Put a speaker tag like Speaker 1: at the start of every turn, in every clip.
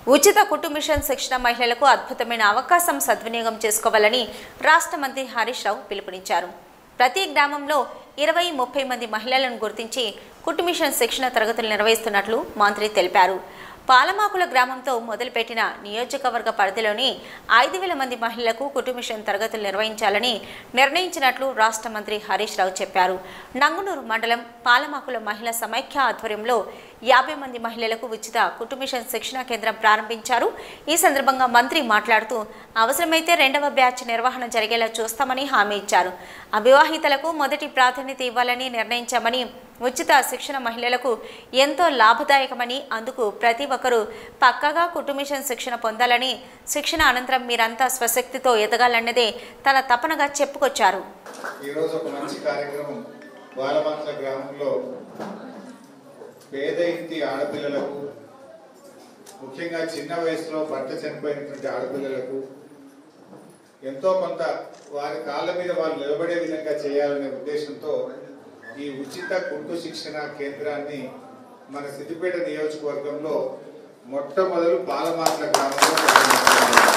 Speaker 1: ఉచిత కుటుంబిషన్ శిక్షణ మహిళలకు అద్భుతమైన అవకాశం సద్వినియోగం చేసుకోవాలని రాష్ట్ర మంత్రి హరీష్ రావు పిలుపునిచ్చారు ప్రతి గ్రామంలో ఇరవై ముప్పై మంది మహిళలను గుర్తించి కుటుంబిషన్ శిక్షణ తరగతులు నిర్వహిస్తున్నట్లు మంత్రి తెలిపారు పాలమాకుల గ్రామంతో మొదలుపెట్టిన నియోజకవర్గ పరిధిలోని ఐదు వేల మంది మహిళలకు కుటుంబిషన్ తరగతులు నిర్వహించాలని నిర్ణయించినట్లు రాష్ట్ర మంత్రి హరీష్ రావు చెప్పారు నంగునూరు మండలం పాలమాకుల మహిళా సమైక్య ఆధ్వర్యంలో యాభై మంది మహిళలకు ఉచిత కుటుంబిషన్ శిక్షణ కేంద్రం ప్రారంభించారు ఈ సందర్భంగా మంత్రి మాట్లాడుతూ అవసరమైతే రెండవ బ్యాచ్ నిర్వహణ జరిగేలా చూస్తామని హామీ ఇచ్చారు అవివాహితలకు మొదటి ప్రాధాన్యత ఇవ్వాలని నిర్ణయించామని ఉచిత శిక్షణ మహిళలకు ఎంతో లాభదాయకమని అందుకు ప్రతి ఒక్కరూ పక్కాగా కుటుంబిషన్ శిక్షణ పొందాలని శిక్షణ అనంతరం మీరంతా స్వశక్తితో ఎదగాలన్నదే తన తపనగా చెప్పుకొచ్చారు
Speaker 2: ఈరోజు ఒక మంచి కార్యక్రమం బాలమాట్ల గ్రామంలో పేద ఇంటి ఆడపిల్లలకు ముఖ్యంగా చిన్న వయసులో భర్త చనిపోయినటువంటి ఆడపిల్లలకు ఎంతో కొంత వారి కాళ్ళ మీద వాళ్ళు నిలబడే విధంగా చేయాలనే ఉద్దేశంతో ఈ ఉచిత కుట్టు శిక్షణ కేంద్రాన్ని మన సిద్దిపేట నియోజకవర్గంలో మొట్టమొదలు పాలమాట్ల గ్రామంలో ప్రారంభించారు.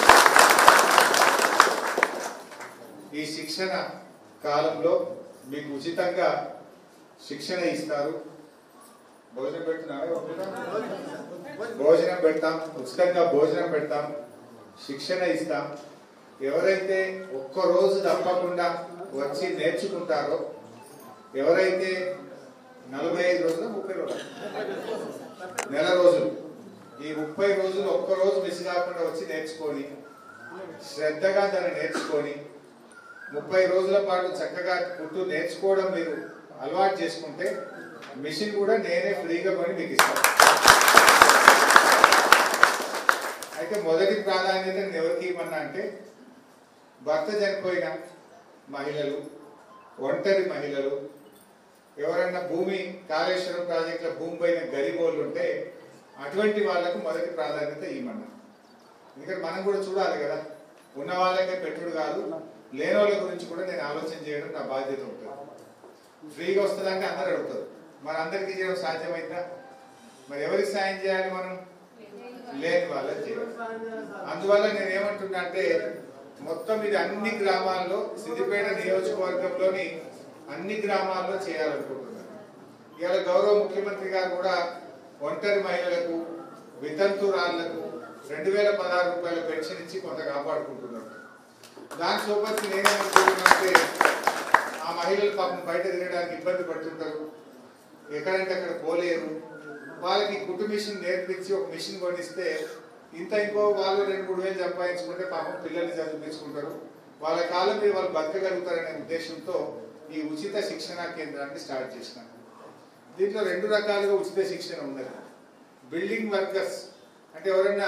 Speaker 2: ఈ శిక్షణ కాలంలో మీకు ఉచితంగా శిక్షణ ఇస్తారు భోజనం పెడుతున్నారా భోజనం పెడతాం ఉచితంగా భోజనం పెడతాం శిక్షణ ఇస్తాం ఎవరైతే ఒక్క రోజు తప్పకుండా వచ్చి నేర్చుకుంటారో ఎవరైతే నలభై ఐదు రోజులు ముప్పై రోజులు నెల రోజులు ఈ ముప్పై రోజులు ఒక్క రోజు మిస్ కాకుండా వచ్చి నేర్చుకొని శ్రద్ధగా దాన్ని నేర్చుకొని ముప్పై రోజుల పాటు చక్కగా కుట్టు నేర్చుకోవడం మీరు అలవాటు చేసుకుంటే మిషన్ కూడా నేనే ఫ్రీగా కొని మీకు ఇస్తాను అయితే మొదటి ప్రాధాన్యత నేను ఎవరికి ఇవ్వమన్నా అంటే భర్త చనిపోయిన మహిళలు ఒంటరి మహిళలు ఎవరన్నా భూమి కాళేశ్వరం ప్రాజెక్టులో భూమి పైన గరిబోళ్ళు ఉంటే అటువంటి వాళ్ళకు మొదటి ప్రాధాన్యత ఇవ్వమన్నా ఎందుకంటే మనం కూడా చూడాలి కదా ఉన్న వాళ్ళకే పెట్టుడు కాదు లేని వాళ్ళ గురించి కూడా నేను ఆలోచన చేయడం నా బాధ్యత ఉంటుంది ఫ్రీగా వస్తుందంటే అందరు అడుగుతారు మరి అందరికీ చేయడం సాధ్యమైందా మరి ఎవరికి సాయం చేయాలి మనం లేని వాళ్ళకి చేయాలి అందువల్ల నేను ఏమంటున్నా అంటే మొత్తం ఇది అన్ని గ్రామాల్లో సిద్దిపేట నియోజకవర్గంలోని అన్ని గ్రామాల్లో చేయాలనుకుంటున్నాను ఇవాళ గౌరవ ముఖ్యమంత్రి గారు కూడా ఒంటరి మహిళలకు వితంతురాళ్లకు రెండు వేల పదహారు రూపాయల పెన్షన్ ఇచ్చి కొంత కాపాడుకుంటున్నారు దాని సోపతి నేనేమనుకుంటున్నానంటే ఆ మహిళలు పాపం బయట తిరగడానికి ఇబ్బంది పడుతుంటారు ఎక్కడంటే అక్కడ పోలేరు వాళ్ళకి కుట్టు మిషన్ నేర్పించి ఒక మిషన్ కొనిస్తే ఇంత ఇంకో వాళ్ళు రెండు మూడు వేలు సంపాదించుకుంటే పాపం పిల్లల్ని చదివించుకుంటారు వాళ్ళ కాలం మీద వాళ్ళు బతకగలుగుతారనే ఉద్దేశంతో ఈ ఉచిత శిక్షణ కేంద్రాన్ని స్టార్ట్ చేసినాం దీంట్లో రెండు రకాలుగా ఉచిత శిక్షణ ఉన్నది బిల్డింగ్ వర్కర్స్ అంటే ఎవరైనా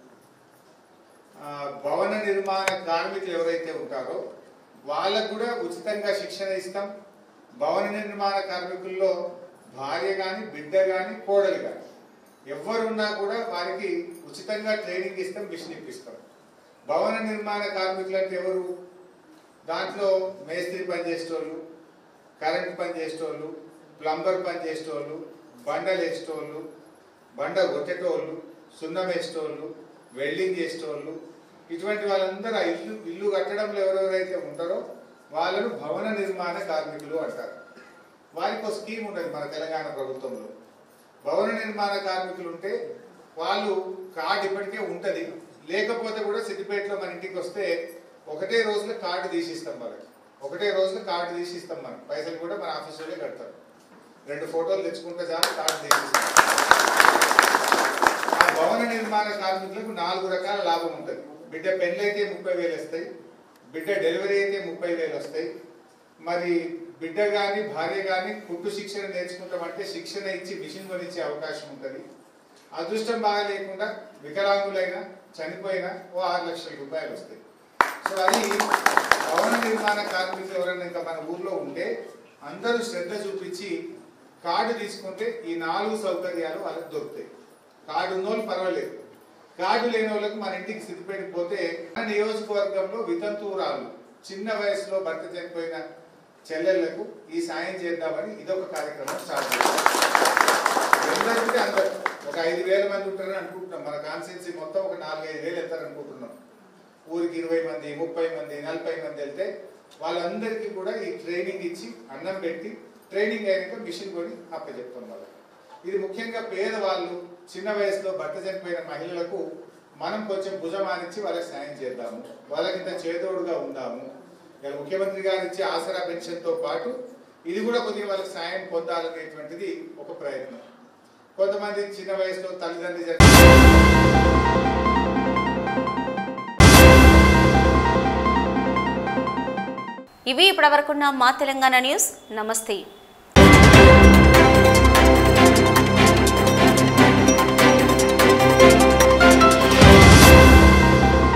Speaker 2: ఆ, భవన నిర్మాణ కార్మికులు ఎవరైతే ఉంటారో వాళ్ళకు కూడా ఉచితంగా శిక్షణ ఇస్తాం భవన నిర్మాణ కార్మికుల్లో భార్య కానీ బిడ్డ కానీ కోడలు కానీ ఎవరున్నా కూడా వారికి ఉచితంగా ట్రైనింగ్ ఇస్తాం మిషన్ ఇప్పిస్తాం భవన నిర్మాణ కార్మికులు అంటే ఎవరు దాంట్లో మేస్త్రి పని చేసేటోళ్ళు కరెంట్ పని చేసేటోళ్ళు ప్లంబర్ పని చేసేటోళ్ళు బండలు వేసేటోళ్ళు బండ కొట్టేటోళ్ళు సున్నం వేసేటోళ్ళు వెల్డింగ్ చేసేటోళ్ళు ఇటువంటి వాళ్ళందరూ ఆ ఇల్లు ఇల్లు కట్టడంలో ఎవరెవరైతే ఉంటారో వాళ్ళను భవన నిర్మాణ కార్మికులు అంటారు వారికి ఒక స్కీమ్ ఉంటుంది మన తెలంగాణ ప్రభుత్వంలో భవన నిర్మాణ కార్మికులు ఉంటే వాళ్ళు కార్డు ఇప్పటికే ఉంటది లేకపోతే కూడా సిద్దిపేటలో మన ఇంటికి వస్తే ఒకటే రోజులో కార్డు తీసిస్తాం వాళ్ళకి ఒకటే రోజులో కార్డు తీసిస్తాం మనం పైసలు కూడా మన ఆఫీసులోనే కడతారు రెండు ఫోటోలు తెచ్చుకుంటే చాలు కార్డు తీసిస్తాం ఆ భవన నిర్మాణ కార్మికులకు నాలుగు రకాల లాభం ఉంటుంది బిడ్డ పెళ్ళి అయితే ముప్పై వేలు వస్తాయి బిడ్డ డెలివరీ అయితే ముప్పై వేలు వస్తాయి మరి బిడ్డ కానీ భార్య కానీ కుట్టు శిక్షణ నేర్చుకుంటామంటే శిక్షణ ఇచ్చి మిషన్ కొనిచ్చే అవకాశం ఉంటుంది అదృష్టం బాగా లేకుండా వికలాంగులైనా చనిపోయినా ఓ ఆరు లక్షల రూపాయలు వస్తాయి సో అది భవన నిర్మాణ కార్మికులు ఎవరైనా ఇంకా మన ఊర్లో ఉంటే అందరూ శ్రద్ధ చూపించి కార్డు తీసుకుంటే ఈ నాలుగు సౌకర్యాలు వాళ్ళకి దొరుకుతాయి కార్డు ఉన్నోళ్ళు పర్వాలేదు కార్డు లేని వాళ్ళకి మన ఇంటికి సిద్ధిపెట్టి పోతే మన నియోజకవర్గంలో వితంతువురాలు చిన్న వయసులో భర్త చనిపోయిన చెల్లెళ్లకు ఈ సాయం చేద్దామని ఇదొక కార్యక్రమం స్టార్ట్ చేశాం ఎందరికీ అందరు ఒక ఐదు వేల మంది ఉంటారని అనుకుంటున్నాం మన కాన్స్టిట్యున్సీ మొత్తం ఒక నాలుగైదు వేలు వెళ్తారు అనుకుంటున్నాం ఊరికి ఇరవై మంది ముప్పై మంది నలభై మంది వెళ్తే వాళ్ళందరికీ కూడా ఈ ట్రైనింగ్ ఇచ్చి అన్నం పెట్టి ట్రైనింగ్ అయినాక మిషన్ కొని అప్పచెప్తాం వాళ్ళకి ఇది ముఖ్యంగా పేదవాళ్ళు చిన్న వయసులో భర్త చనిపోయిన మహిళలకు మనం కొంచెం భుజమానించి వాళ్ళకి సాయం చేద్దాము వాళ్ళకి ఇంత చేదోడుగా ఉందాము ఇలా ముఖ్యమంత్రి గారు ఇచ్చే ఆసరా పెన్షన్తో పాటు ఇది కూడా కొద్దిగా వాళ్ళకి సాయం పొందాలనేటువంటిది ఒక ప్రయత్నం కొంతమంది చిన్న వయసులో తల్లిదండ్రులు చనిపోయి
Speaker 1: ఇవి ఇప్పటివరకున్న మా తెలంగాణ న్యూస్ నమస్తే